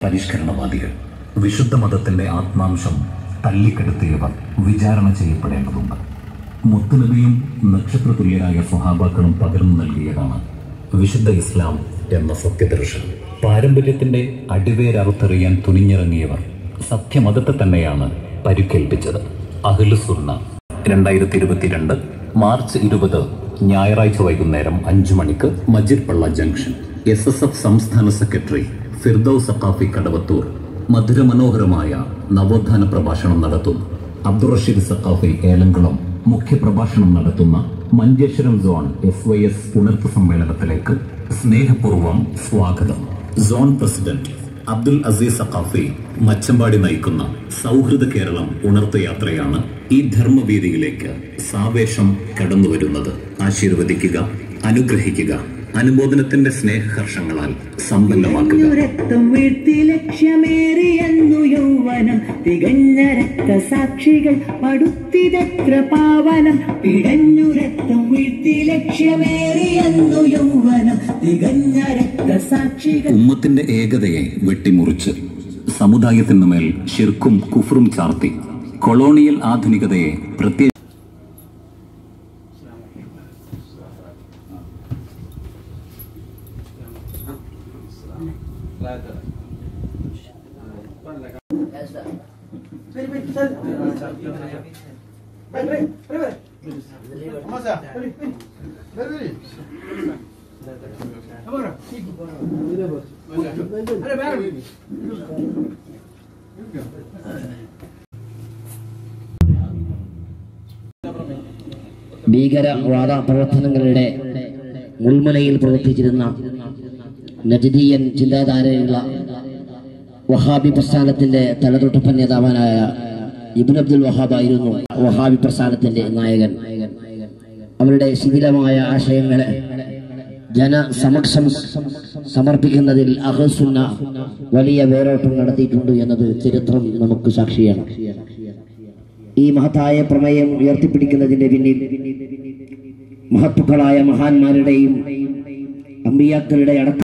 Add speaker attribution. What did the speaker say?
Speaker 1: പരിഷ്കരണവാദികൾ വിശുദ്ധ മതത്തിന്റെ ആത്മാംശം തല്ലിക്കെടുത്തിയവർ വിചാരണ ചെയ്യപ്പെടേണ്ടതുണ്ട് മുത്തുനബിയും നക്ഷത്രതുല്യരായ സ്വഹാബാക്കളും പകർന്നു നൽകിയതാണ് വിശുദ്ധ ഇസ്ലാം എന്ന സത്യദർശനം പാരമ്പര്യത്തിന്റെ അടിവേരറുത്തെറിയാൻ തുനിഞ്ഞിറങ്ങിയവർ സത്യമതത്തെ തന്നെയാണ് പരിക്കേൽപ്പിച്ചത് അഖിലുസുർണ രണ്ടായിരത്തി ഇരുപത്തിരണ്ട് മാർച്ച് ഇരുപത് ഞായറാഴ്ച വൈകുന്നേരം അഞ്ചു മണിക്ക് Majid Palla junction S S F സംസ്ഥാന സെക്രട്ടറി ഫിർദൌസ് സഖാഫി കടവത്തൂർ മധുരമനോഹരമായ നവോത്ഥാന പ്രഭാഷണം നടത്തും അബ്ദുൾ റഷീദ് സഖാഫി ഏലംകുളം മുഖ്യപ്രഭാഷണം നടത്തുന്ന Manjeshwaram zone S Y S ഉണർത്ത് സമ്മേളനത്തിലേക്ക് സ്നേഹപൂർവ്വം സ്വാഗതം സോൺ പ്രസിഡന്റ് അബ്ദുൽ അസീസ് സഖാഫി മച്ചമ്പാടി നയിക്കുന്ന സൗഹൃദ കേരളം ഉണർത്ത യാത്രയാണ് ഈ ധർമ്മവേദിയിലേക്ക് സാവേശം കടന്നു വരുന്നത് ആശീർവദിക്കുക അനുഗ്രഹിക്കുക അനുമോദനത്തിന്റെ സ്നേഹഹർഷങ്ങളാൽ സമ്പന്നമാക്കുക
Speaker 2: രക്തം വീഴ്ത്തി ലക്ഷ്യമേറിയെന്നു യൗവനം തികഞ്ഞ രക്തസാക്ഷികൾ പടുത്തിതെത്ര പാവനം പിടഞ്ഞു രക്തം വീഴ്ത്തി ലക്ഷ്യമേറിയെന്നു യൗവനം തികഞ്ഞ രക്തസാക്ഷികൾ
Speaker 1: ഉമ്മത്തിന്റെ ഏകതയെ വെട്ടിമുറിച്ച് സമുദായത്തിനു മേൽ ഷിർക്കും കുഫറും ചാർത്തി കൊളോണിയൽ ആധുനികതയെ പ്രത്യേക
Speaker 3: ഭീകരവാദ പ്രവർത്തനങ്ങളുടെ മുൾമുനയിൽ പ്രവർത്തിച്ചിരുന്ന നജദീയൻ ചിന്താധാരയുള്ള വഹാബി പ്രസ്ഥാനത്തിന്റെ തലതൊട്ടപ്പ നേതാവാനായ ഇബിൻ അബ്ദുൽ വഹാബ് ആയിരുന്നു വഹാബി പ്രസ്ഥാനത്തിന്റെ നായകൻ അവരുടെ ശിഥിലമായ ആശയങ്ങളെ ജനസമക്ഷം സമർപ്പിക്കുന്നതിൽ അഹസുന്ന വലിയ വേരോട്ടം നടത്തിയിട്ടുണ്ട് എന്നത് ചരിത്രം നമുക്ക് സാക്ഷിയാണ് ഈ മഹത്തായ പ്രമേയം ഉയർത്തിപ്പിടിക്കുന്നതിന്റെ പിന്നിൽ മഹത്തുക്കളായ മഹാന്മാരുടെയും അമ്പിയാക്കളുടെ അടക്കം